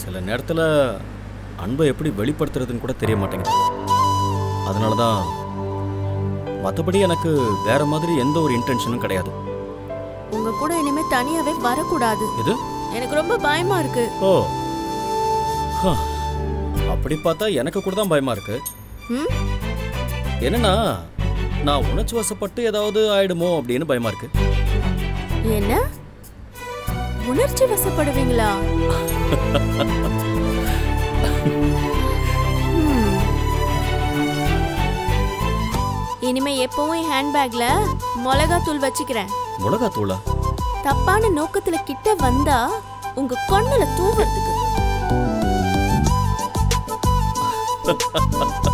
சில நேரத்தில் அன்பை எப்படி வெளிப்படுத்துறதுன்னு கூட தெரிய மாட்டேங்குது அதனால தான் மற்றபடி எனக்கு வேற மாதிரி எந்த ஒரு இன்டென்ஷனும் கிடையாது உங்க கூட இனிமே தனியாவே வரக்கூடாது இது எனக்கு ரொம்ப பயமா இருக்கு ஓ ஹ. அப்படி பார்த்தா எனக்கு கூட தான் பயமா இருக்கு ம் என்னன்னா நான் உணர்ச்சி வசப்பட்டு ஏதாவது ஆயிடுமோ அப்படின்னு பயமா இருக்கு என்ன உணர்ச்சி வசப்படுவீங்களா ம். இனிமே எப்பவும் ஹேண்ட்பேக்ல மிளகாத்தூள் வச்சுக்கிறேன் மிளகாத்தூளா தப்பான நோக்கத்துல கிட்ட வந்தா உங்க கொன்னல தூவறதுக்கு